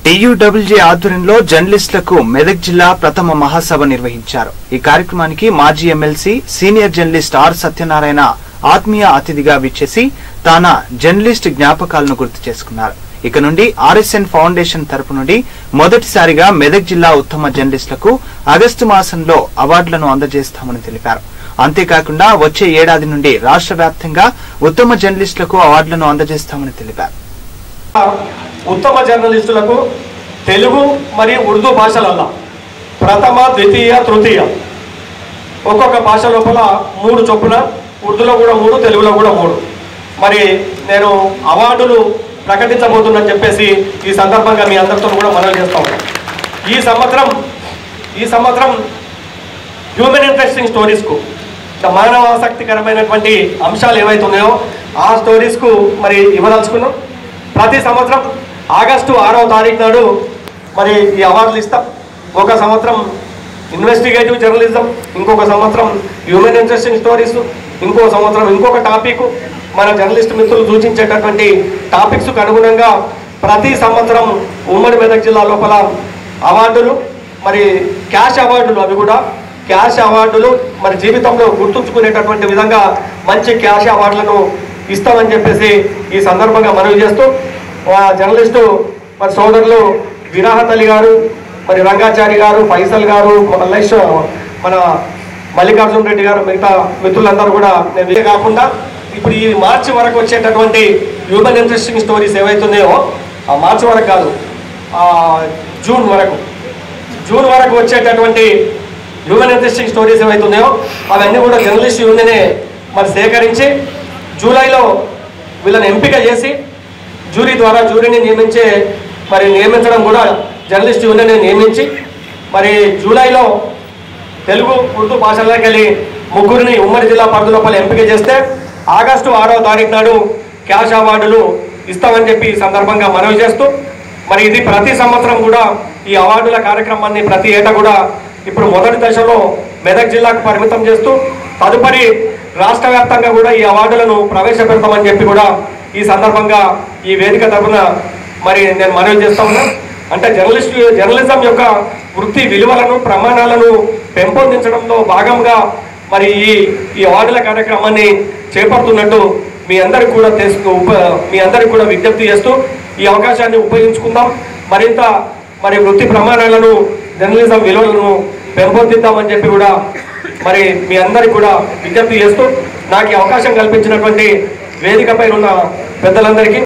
TUWJ ఆధ్వర్యంలో జర్నలిస్టులకు మెదక్ జిల్లా ప్రథమ మహాసభ నిర్వహించారు ఈ కార్యక్రమానికి మాజీ MLC senior journalist R Satyanarayana ఆత్మీయ అతిథిగా విచ్చేసి తాన జర్నలిస్ట్ జ్ఞాపకాలను గుర్తు చేసుకున్నారు ఇక నుండి ఆర్ఎస్ఎన్ ఫౌండేషన్ తరపు నుండి మొదటిసారిగా మెదక్ జిల్లా ఉత్తమ జర్నలిస్టులకు ఆగస్టు మాసంలో అవార్డులను అందజేస్తామని తెలిపారు అంతేకాకుండా వచ్చే ఏడాది నుండి రాష్ట్ర వ్యాప్తంగా ఉత్తమ జర్నలిస్టులకు అవార్డులను అందజేస్తామని తెలిపారు ఉత్తమ జర్నలిస్టులకు తెలుగు మరియు ఉర్దూ భాషలల్లా ప్రథమ ద్వితీయ తృతీయ ఒక్కొక్క భాష లోపల మూడు చొప్పున ఉర్దూలో కూడా మూడు తెలుగులో కూడా మూడు మరి నేను అవార్డులు ప్రకటించబోతున్నాను చెప్పేసి ఈ సందర్భంగా మీ అందరితో కూడా మనవి చేస్తా ఉన్నాను ఈ సంవత్సరం ఈ సంవత్సరం హ్యూమన్ ఇంట్రెస్టింగ్ స్టోరీస్కు మానవ ఆసక్తికరమైనటువంటి అంశాలు ఏవైతే ఉన్నాయో ఆ స్టోరీస్కు మరి ఇవ్వదలుచుకున్నాం ప్రతి సంవత్సరం ఆగస్టు ఆరవ తారీఖు నాడు మరి ఈ అవార్డులు ఇస్తాం ఒక సంవత్సరం ఇన్వెస్టిగేటివ్ జర్నలిజం ఇంకొక సంవత్సరం హ్యూమన్ ఇంట్రెస్టింగ్ స్టోరీస్ ఇంకో సంవత్సరం ఇంకొక టాపిక్ మన జర్నలిస్ట్ మిత్రులు సూచించేటటువంటి టాపిక్స్కు అనుగుణంగా ప్రతి సంవత్సరం ఉమ్మడి మెదక్ జిల్లా లోపల అవార్డులు మరి క్యాష్ అవార్డులు అవి కూడా క్యాష్ అవార్డులు మరి జీవితంలో గుర్తుంచుకునేటటువంటి విధంగా మంచి క్యాష్ అవార్డులను ఇస్తామని చెప్పేసి ఈ సందర్భంగా మనవి చేస్తూ ఆ జర్నలిస్టు మరి సోదరులు విరాహత్ అలీ గారు మరి రంగాచారి గారు ఫైసల్ గారు మల్లేష్ మన మల్లికార్జున రెడ్డి గారు మిగతా మిత్రులందరూ కూడా నేను ఇదే కాకుండా ఇప్పుడు ఈ మార్చి వరకు వచ్చేటటువంటి హ్యూమన్ ఇంట్రెస్టింగ్ స్టోరీస్ ఏవైతున్నాయో ఆ మార్చి వరకు కాదు ఆ జూన్ వరకు జూన్ వరకు వచ్చేటటువంటి హ్యూమన్ ఇంట్రెస్టింగ్ స్టోరీస్ ఏవైతే ఉన్నాయో అవన్నీ కూడా జర్నలిస్ట్ యూనియనే మరి సేకరించి జూలైలో వీళ్ళని ఎంపిక చేసి జూరీ ద్వారా జూరీని నియమించే మరి నియమించడం కూడా జర్నలిస్ట్ యూనియన్ నియమించి మరి జూలైలో తెలుగు ఉర్దూ భాషల్లోకి వెళ్ళి ముగ్గురిని ఉమ్మడి జిల్లా పరిధి లోపల ఎంపిక చేస్తే ఆగస్టు ఆరవ తారీఖు నాడు క్యాష్ అవార్డులు ఇస్తామని చెప్పి ఈ సందర్భంగా మనవి చేస్తూ మరి ఇది ప్రతి సంవత్సరం కూడా ఈ అవార్డుల కార్యక్రమాన్ని ప్రతి ఏటా కూడా ఇప్పుడు మొదటి దశలో మెదక్ జిల్లాకు పరిమితం చేస్తూ తదుపరి రాష్ట్ర వ్యాప్తంగా కూడా ఈ అవార్డులను ప్రవేశపెడతామని చెప్పి కూడా ఈ సందర్భంగా ఈ వేదిక తరఫున మరి నేను మనవి చేస్తా ఉన్నా అంటే జర్నలిస్ట్ జర్నలిజం యొక్క వృత్తి విలువలను ప్రమాణాలను పెంపొందించడంలో భాగంగా మరి ఈ ఈ అవార్డుల కార్యక్రమాన్ని చేపడుతున్నట్టు మీ అందరికి కూడా తెలుసు ఉప- మీ అందరికి కూడా విజ్ఞప్తి చేస్తూ ఈ అవకాశాన్ని ఉపయోగించుకుందాం మరింత మరి వృత్తి ప్రమాణాలను జర్నలిజం విలువలను పెంపొందిద్దామని చెప్పి కూడా మరి మీ అందరికి కూడా విజ్ఞప్తి చేస్తూ నాకు ఈ అవకాశం కల్పించినటువంటి వేదికపై ఉన్న పెద్దలందరికీ